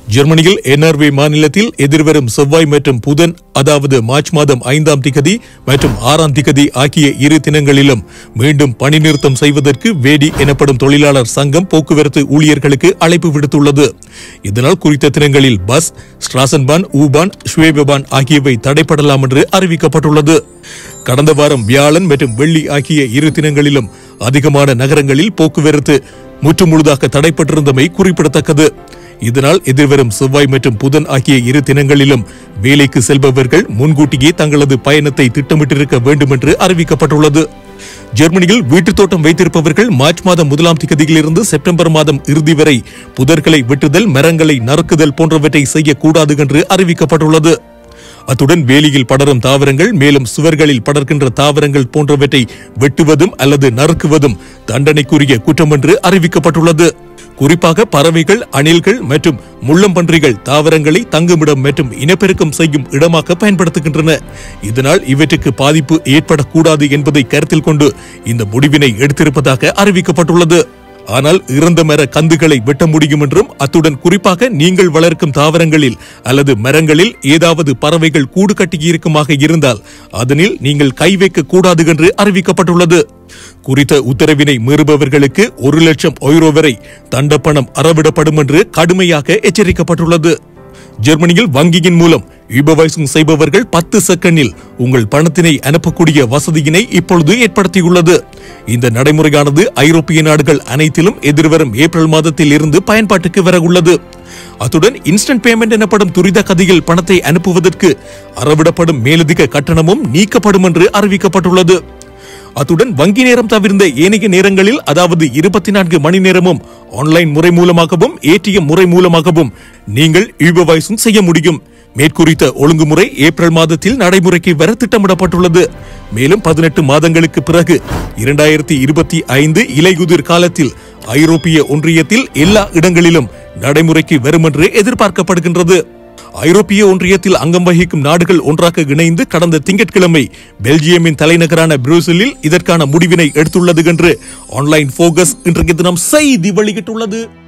ஜெர்மனியில் என்ஆர்வி மாநிலத்தில் எதிர்வரும் செவ்வாய் மற்றும் புதன் அதாவது மார்ச் மாதம் ஐந்தாம் திகதி மற்றும் ஆறாம் திகதி ஆகிய இரு தினங்களிலும் மீண்டும் பணி நிறுத்தம் செய்வதற்கு வேடி எனப்படும் தொழிலாளர் சங்கம் போக்குவரத்து ஊழியர்களுக்கு அழைப்பு விடுத்துள்ளது இதனால் குறித்த தினங்களில் பஸ் ஸ்ட்ராசன்பான் ஊபான் ஷ்வேபபான் ஆகியவை தடைப்படலாம் என்று அறிவிக்கப்பட்டுள்ளது கடந்த வாரம் வியாழன் மற்றும் வெள்ளி ஆகிய இரு தினங்களிலும் அதிகமான நகரங்களில் போக்குவரத்து முற்றுமுழுதாக தடைப்பட்டிருந்தமை குறிப்பிடத்தக்கது இதனால் எதிர்வரும் செவ்வாய் மற்றும் புதன் ஆகிய இரு தினங்களிலும் வேலைக்கு செல்பவர்கள் முன்கூட்டியே தங்களது பயணத்தை திட்டமிட்டிருக்க வேண்டும் என்று அறிவிக்கப்பட்டுள்ளது ஜெர்மனியில் வீட்டுத் தோட்டம் வைத்திருப்பவர்கள் மார்ச் மாதம் முதலாம் திகதியிலிருந்து செப்டம்பர் மாதம் இறுதி வரை புதர்களை வெட்டுதல் மரங்களை நறுக்குதல் போன்றவற்றை செய்யக்கூடாது என்று அறிவிக்கப்பட்டுள்ளது அத்துடன் வேலியில் படரும் தாவரங்கள் மேலும் சுவர்களில் படர்கின்ற தாவரங்கள் போன்றவற்றை வெட்டுவதும் அல்லது நறுக்குவதும் தண்டனைக்குரிய குற்றம் என்று அறிவிக்கப்பட்டுள்ளது குறிப்பாக பறவைகள் அணில்கள் மற்றும் முள்ளம்பன்றிகள் தாவரங்களை தங்குமிடம் மற்றும் இனப்பெருக்கம் செய்யும் இடமாக பயன்படுத்துகின்றன இதனால் இவற்றுக்கு பாதிப்பு ஏற்படக்கூடாது என்பதை கருத்தில் கொண்டு இந்த முடிவினை எடுத்திருப்பதாக அறிவிக்கப்பட்டுள்ளது ஆனால் இறந்த மர கந்துகளை வெட்ட முடியும் என்றும் அத்துடன் குறிப்பாக நீங்கள் வளர்க்கும் தாவரங்களில் அல்லது மரங்களில் ஏதாவது பறவைகள் கூடு கட்டியிருக்குமாக இருந்தால் அதனில் நீங்கள் கை வைக்க கூடாது என்று அறிவிக்கப்பட்டுள்ளது குறித்த உத்தரவினை மீறுபவர்களுக்கு ஒரு லட்சம் எய்ரோ வரை தண்டப்பணம் அறவிடப்படும் என்று கடுமையாக எச்சரிக்கப்பட்டுள்ளது ஜெர்மனியில் வங்கியின் மூலம் யூபவைசிங் செய்பவர்கள் பத்து செகண்டில் உங்கள் பணத்தினை அனுப்பக்கூடிய வசதியினை இப்பொழுது ஏற்படுத்தியுள்ளது இந்த நடைமுறையானது ஐரோப்பிய நாடுகள் அனைத்திலும் எதிர்வரும் ஏப்ரல் மாதத்தில் இருந்து பயன்பாட்டுக்கு வர உள்ளது அத்துடன் இன்ஸ்டன்ட் பேமெண்ட் எனப்படும் துரித கதியில் பணத்தை அனுப்புவதற்கு அறவிடப்படும் மேலதிக கட்டணமும் நீக்கப்படும் என்று அறிவிக்கப்பட்டுள்ளது அத்துடன் வங்கி நேரம் தவிர்ந்த ஏனைய நேரங்களில் அதாவது இருபத்தி நான்கு மணி நேரமும் ஆன்லைன் முறை மூலமாகவும் ஏடிஎம் முறை மூலமாகவும் நீங்கள் யூபவைசும் செய்ய முடியும் மேற்குறித்த ஒழுங்குமுறை ஏப்ரல் மாதத்தில் நடைமுறைக்கு வர திட்டமிடப்பட்டுள்ளது மேலும் பதினெட்டு மாதங்களுக்கு பிறகு இரண்டாயிரத்தி இருபத்தி ஐந்து இலையுதிர் காலத்தில் ஐரோப்பிய ஒன்றியத்தில் எல்லா இடங்களிலும் நடைமுறைக்கு வரும் என்று எதிர்பார்க்கப்படுகின்றது ஐரோப்பிய ஒன்றியத்தில் அங்கம் வகிக்கும் நாடுகள் ஒன்றாக இணைந்து கடந்த திங்கட்கிழமை பெல்ஜியமின் தலைநகரான பிரூசலில் இதற்கான முடிவினை எடுத்துள்ளது என்று ஆன்லைன் போகஸ் இன்றைய தினம் செய்தி வெளியிட்டுள்ளது